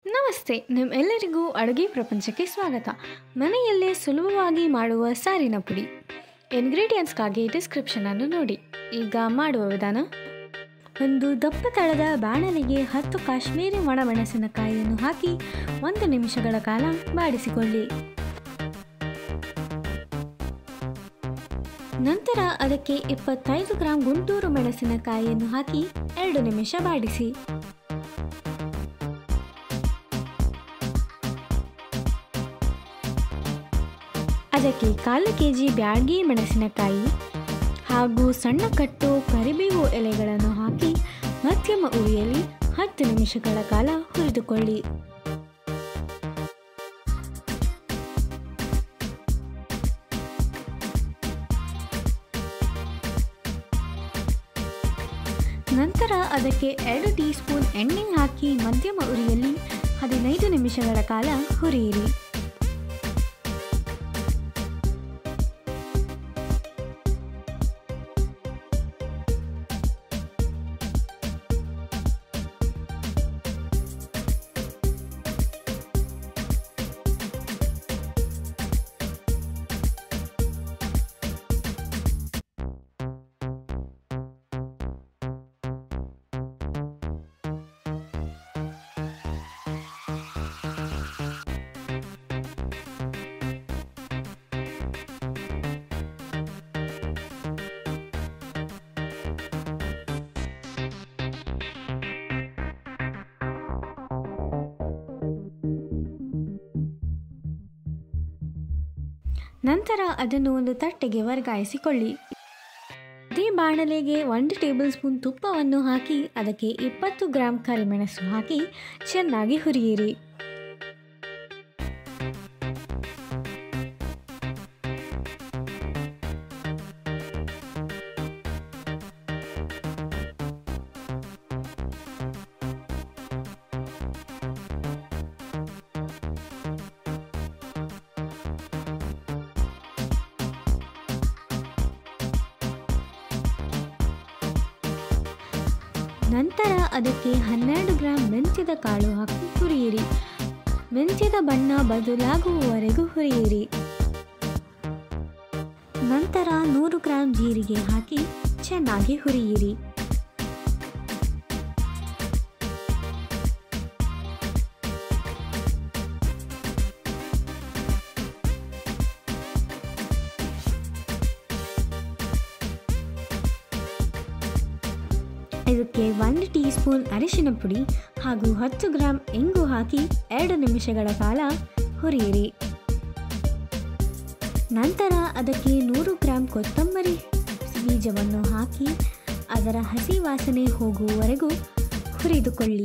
ನಮಸ್ತೆ ನಿಮ್ಮೆಲ್ಲರಿಗೂ ಅಡುಗೆ ಪ್ರಪಂಚಕ್ಕೆ ಸ್ವಾಗತ ಮನೆಯಲ್ಲೇ ಸುಲಭವಾಗಿ ಮಾಡುವ ಸಾರಿನ ಪುಡಿ ಇಂಗ್ರೀಡಿಯೆಂಟ್ಸ್ಗಾಗಿ ಡಿಸ್ಕ್ರಿಪ್ಷನನ್ನು ನೋಡಿ ಈಗ ಮಾಡುವ ವಿಧಾನ ಒಂದು ದಪ್ಪ ತಳದ ಬಾಣಲೆಗೆ ಹತ್ತು ಕಾಶ್ಮೀರಿ ಒಣಮೆಣಸಿನಕಾಯಿಯನ್ನು ಹಾಕಿ ಒಂದು ನಿಮಿಷಗಳ ಕಾಲ ಬಾಡಿಸಿಕೊಳ್ಳಿ ನಂತರ ಅದಕ್ಕೆ ಇಪ್ಪತ್ತೈದು ಗ್ರಾಂ ಗುಂಟೂರು ಮೆಣಸಿನಕಾಯಿಯನ್ನು ಹಾಕಿ ಎರಡು ನಿಮಿಷ ಬಾಡಿಸಿ ಅದಕ್ಕೆ ಕಾಲು ಕೆ ಜಿ ಬ್ಯಾಡಗಿ ಮೆಣಸಿನಕಾಯಿ ಹಾಗೂ ಸಣ್ಣ ಕಟ್ಟು ಕರಿಬೇವು ಎಲೆಗಳನ್ನು ಹಾಕಿ ಮಧ್ಯಮ ಉರಿಯಲ್ಲಿ ಹತ್ತು ನಿಮಿಷಗಳ ಕಾಲ ಹುರಿದುಕೊಳ್ಳಿ ನಂತರ ಅದಕ್ಕೆ ಎರಡು ಟೀ ಸ್ಪೂನ್ ಎಣ್ಣೆ ಹಾಕಿ ಮಧ್ಯಮ ಉರಿಯಲ್ಲಿ ಹದಿನೈದು ನಿಮಿಷಗಳ ಕಾಲ ಹುರಿಯಿರಿ ನಂತರ ಅದನ್ನು ಒಂದು ತಟ್ಟೆಗೆ ವರ್ಗಾಯಿಸಿಕೊಳ್ಳಿ ಅದೇ ಬಾಣಲೆಗೆ ಒಂದು ಟೇಬಲ್ ಸ್ಪೂನ್ ತುಪ್ಪವನ್ನು ಹಾಕಿ ಅದಕ್ಕೆ ಇಪ್ಪತ್ತು ಗ್ರಾಂ ಕರಿಮೆಣಸು ಹಾಕಿ ಚೆನ್ನಾಗಿ ಹುರಿಯಿರಿ ನಂತರ ಅದಕ್ಕೆ ಹನ್ನೆರಡು ಗ್ರಾಂ ಮೆಂತ್ಯದ ಕಾಳು ಹಾಕಿ ಹುರಿಯಿರಿ ಮೆಂತ್ಯದ ಬಣ್ಣ ಬದಲಾಗುವವರೆಗೂ ಹುರಿಯಿರಿ ನಂತರ ನೂರು ಗ್ರಾಂ ಜೀರಿಗೆ ಹಾಕಿ ಚೆನ್ನಾಗಿ ಹುರಿಯಿರಿ ಇದಕ್ಕೆ ಒಂದು ಟೀ ಸ್ಪೂನ್ ಅರಿಶಿನ ಪುಡಿ ಹಾಗೂ ಹತ್ತು ಗ್ರಾಂ ಇಂಗು ಹಾಕಿ ಎರಡು ನಿಮಿಷಗಳ ಕಾಲ ಹುರಿಯಿರಿ ನಂತರ ಅದಕ್ಕೆ ನೂರು ಗ್ರಾಂ ಕೊತ್ತಂಬರಿ ಬೀಜವನ್ನು ಹಾಕಿ ಅದರ ಹಸಿ ವಾಸನೆ ಹೋಗುವವರೆಗೂ ಹುರಿದುಕೊಳ್ಳಿ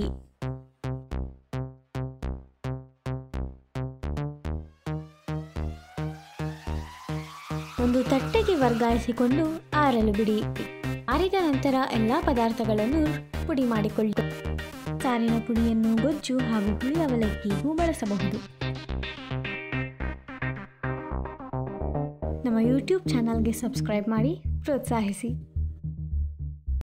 ಒಂದು ತಟ್ಟೆಗೆ ವರ್ಗಾಯಿಸಿಕೊಂಡು ಆರಲು ಬಿಡಿ ಆರಿದ ನಂತರ ಎಲ್ಲ ಪದಾರ್ಥಗಳನ್ನು ಪುಡಿ ಮಾಡಿಕೊಳ್ಳಿ ಸಾರಿನ ಪುಡಿಯನ್ನು ಗೊಜ್ಜು ಹಾಗೂ ಹುಳಿ ಅವಲಕ್ಕಿಗೂ ಬಳಸಬಹುದು ನಮ್ಮ ಯೂಟ್ಯೂಬ್ ಚಾನಲ್ಗೆ ಸಬ್ಸ್ಕ್ರೈಬ್ ಮಾಡಿ ಪ್ರೋತ್ಸಾಹಿಸಿ